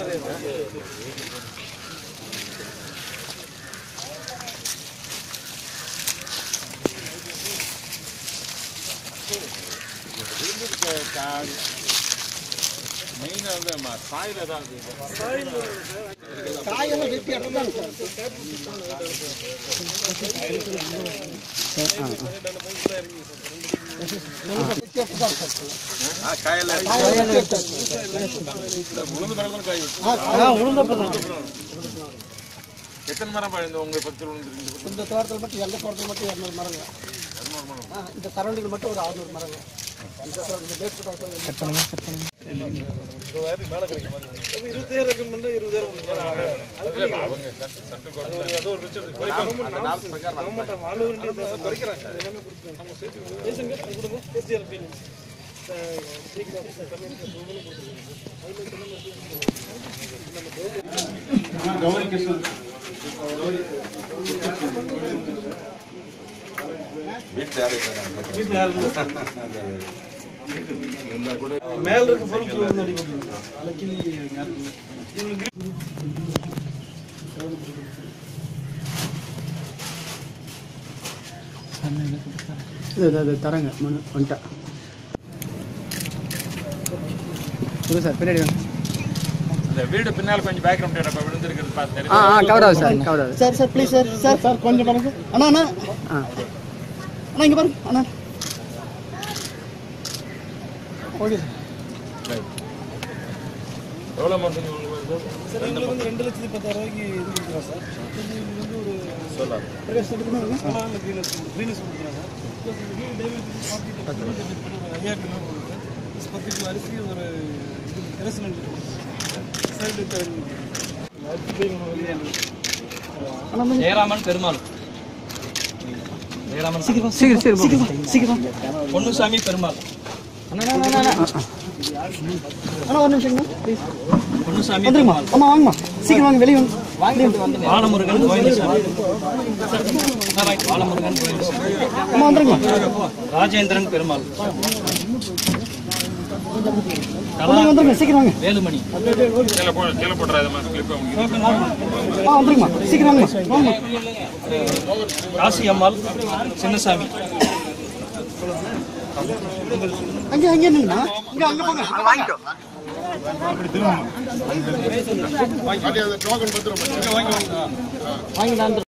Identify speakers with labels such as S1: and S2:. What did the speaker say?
S1: மெயினாக வந்து நம்ம சாயில் தான்
S2: காயெல்லாம் வெட்டி இடம்தாங்க சார்
S1: காயில் உளுந்து மேலே தான் காய் வச்சு. எத்தனை மரம் பா- இந்த உங்க பக்கத்தில் விழுந்துருக்கு
S2: இந்த தோட்டத்தில் மட்டும் எந்த தோட்டத்தில் மட்டும் இரநூறு மரங்க ஆ, இந்த சரௌண்டிங் மட்டும் ஒரு அறுநூறு மரங்க இந்த தோட்டம், இந்த மேற்கு தோட்டம் இது இது தரங்க மனு வந்துட்டேன் இது சார் பின்னாடி வாங்க
S1: இந்த வீடு பின்னால் கொஞ்சம் பேக்ரவுண்ட் இப்போ விழுந்திருக்கிறது பார்த்து
S2: ஆ ஆ கவர் ஆகுது சார் கவர் ஆகுது sir sir please sir sir sir கொஞ்சம் பாருங்க அண்ணா அண்ணா ஆ அண்ணா இங்கே பாருங்க அண்ணா ஓகே
S1: எவ்வளோ அமௌண்ட்
S2: சார் எங்களுக்கு வந்து ரெண்டு லட்சத்தி பத்தாயிரம் ரூபாய்க்கு இது கொடுக்குறோம் சார் இது வந்து ஒரு
S1: சொல்லாது
S2: பிரகாஷ் எடுக்கணும் ஆனால் க்ரீனஸ் க்ரீனஸ் கொடுக்குறோம் சார் ப்ளஸ் இந்த வீடு டேமேஜ் ஐயாயிரம் கிலோ கொடுக்குது ப்ளஸ் பத்து கிலோ அரிசி ஒரு இது கரசனல் சைடு
S3: ஜெயராமன் பெருமாள் ஜெயராமன்
S2: சீக்கிரம் சீக்கிரம் சீக்கிரம் சீக்கிரம்
S3: பொன்னுசாமி பெருமாள்
S2: அண்ணா ஒரு நிமிஷங்க ப்ளீஸ்
S3: பொன்னுசாமி
S2: வந்துருமா ஆமா வாங்கம்மா சீக்கிரம் வாங்க வெளியே வாங்க
S3: பாலமுருகன் கோவிந்தசாமி பாலமுருகன் கோவிந்தசாமி
S2: அம்மா வந்துருங்க
S3: ராஜேந்திரன் பெருமாள்
S2: வந்துருங்க வந்துருங்க சீக்கிரம் வாங்க
S3: வேலுமணி
S1: கீழே போ கீழே போட்டுறாது கிளிப்
S2: ஆ வந்துருங்கம்மா சீக்கிரம் வாங்கம்மா வாங்கம்மா
S3: காசி அம்மாள் சின்னசாமி
S2: அங்கே அங்கே நில்லுண்ணா இங்கே அங்கே போங்க வாங்கிக்கோ வாங்கிக்கலாம்